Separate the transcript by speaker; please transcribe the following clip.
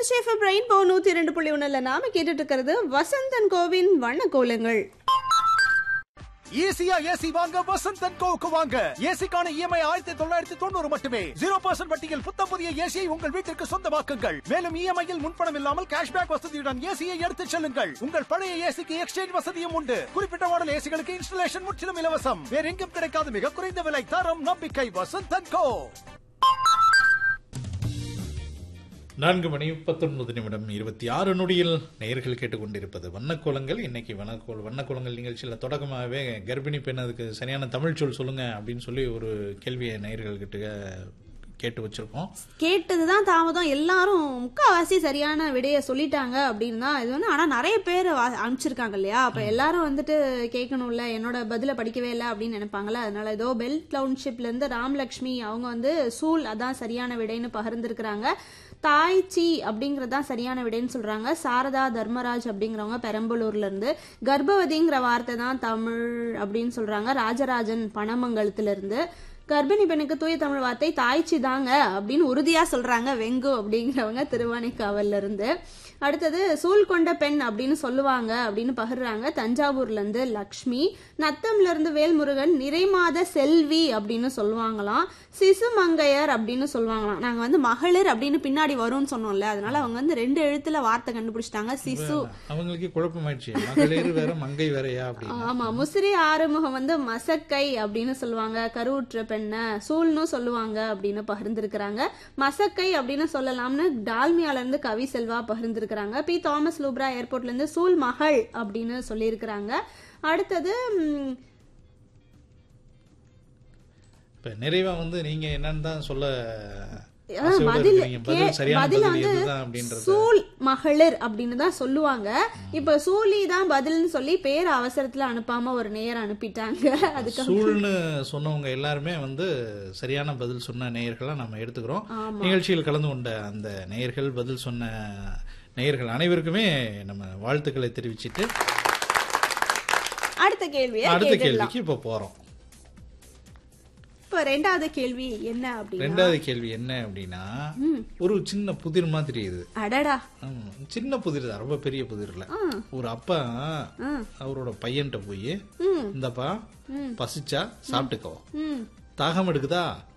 Speaker 1: Trichy FM rainbow நூத்தி இரண்டு புள்ளி ஒண்ணுல நாம கேட்டுட்டு இருக்கிறது வசந்தன் கோவின் வண்ண கோலங்கள்
Speaker 2: ஈஸியா ஏசி வாங்க வசந்தன் கோவுக்கு வாங்க ஏசிக்கான இஎம்ஐ ஆயிரத்தி தொள்ளாயிரத்தி தொண்ணூறு மட்டுமே ஜீரோ பர்சன்ட் வட்டியில் புத்தம் புதிய ஏசியை உங்கள் வீட்டிற்கு சொந்தமாக்குங்கள் மேலும் இஎம்ஐயில் முன்பணம் இல்லாமல் கேஷ்பேக் வசதியுடன் ஏசியை எடுத்துச் செல்லுங்கள் உங்கள் பழைய ஏசிக்கு எக்ஸ்சேஞ்ச் வசதியும் உண்டு குறிப்பிட்ட மாடல் ஏசிகளுக்கு இன்ஸ்டலேஷன் முற்றிலும் இலவசம் வேற எங்கும் கிடைக்காத மிக குறைந்த விலை தரம் நம்பிக்கை வசந்தன் கோ
Speaker 3: நான்கு மணி பத்தொன்பது நிமிடம் இருபத்தி ஆறு நொடியில் நேயர்கள் கேட்டுக்கொண்டிருப்பது வண்ணக்கோலங்கள் இன்னைக்கு வண்ணக்கோல் வண்ணக்கோலங்கள் நிகழ்ச்சியில் தொடக்கமாகவே கர்ப்பிணி பெண் அதுக்கு சரியான தமிழ் சொல் சொல்லுங்க அப்படின்னு சொல்லி ஒரு கேள்வியை நேயர்கள் கிட்ட கேட்டு வச்சிருக்கோம்
Speaker 1: கேட்டதுதான் தாமதம் எல்லாரும் முக்காவாசி சரியான விடைய சொல்லிட்டாங்க அப்படின்னு தான் இது வந்து ஆனா நிறைய பேர் வா- அனுப்பிச்சிருக்காங்க இல்லையா அப்ப எல்லாரும் வந்துட்டு கேட்கணும்ல என்னோட பதில படிக்கவே இல்லை அப்படின்னு நினைப்பாங்கல்ல அதனால ஏதோ பெல் டவுன்ஷிப்ல இருந்து ராம்லக்ஷ்மி அவங்க வந்து சூல் அதான் சரியான விடைன்னு பகிர்ந்திருக்கிறாங்க தாய்ச்சி அப்படிங்கறது தான் சரியான விடைன்னு சொல்றாங்க சாரதா தர்மராஜ் அப்படிங்கிறவங்க பெரம்பலூர்ல இருந்து கர்ப்பவதிங்கிற வார்த்தை தான் தமிழ் அப்படின்னு சொல்றாங்க ராஜராஜன் பனமங்கலத்துல இருந்து கர்ப்பிணி பெண்ணுக்கு தூய தமிழ் வார்த்தை தாய்ச்சி தாங்க அப்படின்னு உறுதியா சொல்றாங்க வெங்கு அப்படிங்கிறவங்க திருவானைக்காவல்ல இருந்து அடுத்தது சூழ் கொண்ட பெண் அப்படின்னு சொல்லுவாங்க அப்படின்னு பகிர்றாங்க தஞ்சாவூர்ல இருந்து லக்ஷ்மி நத்தம்ல இருந்து வேல்முருகன் நிறைமாத செல்வி அப்படின்னு சொல்லுவாங்களாம் சிசு மங்கையர் அப்படின்னு சொல்லுவாங்களாம் நாங்க வந்து மகளிர் அப்படின்னு பின்னாடி வரும்னு சொன்னோம்ல அதனால அவங்க வந்து ரெண்டு எழுத்துல வார்த்தை கண்டுபிடிச்சிட்டாங்க சிசு
Speaker 3: அவங்களுக்கே குழப்பமாயிடுச்சு மகளிர் வேற மங்கை வேறயா அப்படின்னு
Speaker 1: ஆமா முசிறி ஆறுமுகம் வந்து மசக்கை அப்படின்னு சொல்லுவாங்க கருவுற்ற பெண்ண சூல்னு சொல்லுவாங்க அப்படின்னு பகிர்ந்திருக்கிறாங்க மசக்கை அப்படின்னு சொல்லலாம்னு டால்மியால இருந்து கவி செல்வா பகிர்ந்திருக்கிறாங்க பி தாமஸ் லூப்ரா ஏர்போர்ட்ல இருந்து சூல் மகள் அப்படின்னு சொல்லியிருக்கிறாங்க அடுத்தது ம்,
Speaker 3: இப்ப நிறைவா வந்து நீங்க என்னன்னு தான் சொல்ல
Speaker 1: அதான்
Speaker 3: ஆசையோட
Speaker 1: பதில்
Speaker 3: இருக்கிறீங்க. பதில்
Speaker 1: கே-
Speaker 3: சரியான
Speaker 1: பதில்
Speaker 3: பதில்
Speaker 1: வந்து
Speaker 3: எதுதான் அப்படின்றது
Speaker 1: சூல் மகளிர் அப்படின்னு தான் சொல்லுவாங்க இப்ப சூலி தான் பதில்னு சொல்லி பேர் அவசரத்துல அனுப்பாம ஒரு நேரம் அனுப்பிட்டாங்க அதுக்கு
Speaker 3: சூழ்னு சொன்னவங்க எல்லாருமே வந்து சரியான பதில் சொன்ன நேயர்களா நம்ம எடுத்துக்கிறோம் நிகழ்ச்சியில் கலந்து கொண்ட அந்த நேயர்கள் பதில் சொன்ன நேயர்கள் அனைவருக்குமே நம்ம வாழ்த்துக்களை தெரிவிச்சிட்டு
Speaker 1: அடுத்த கேள்வியை
Speaker 3: அடுத்த
Speaker 1: கேட்டுடலாம்
Speaker 3: கேள்விக்கு இப்ப போறோம்
Speaker 1: இப்ப ரெண்டாவது கேள்வி என்ன அப்படின்னா
Speaker 3: ரெண்டாவது கேள்வி என்ன அப்படின்னா ஒரு சின்ன புதிர் மாதிரி இது
Speaker 1: அடடா
Speaker 3: ஆமா, சின்ன புதிர் தான் ரொம்ப பெரிய புதிர் இல்ல ஒரு அப்பா அவரோட பையன்கிட்ட போய்
Speaker 1: ம்.
Speaker 3: இந்தப்பா பசிச்சா சாப்பிட்டுக்கோ
Speaker 1: ம்
Speaker 3: தாகம் எடுக்குதா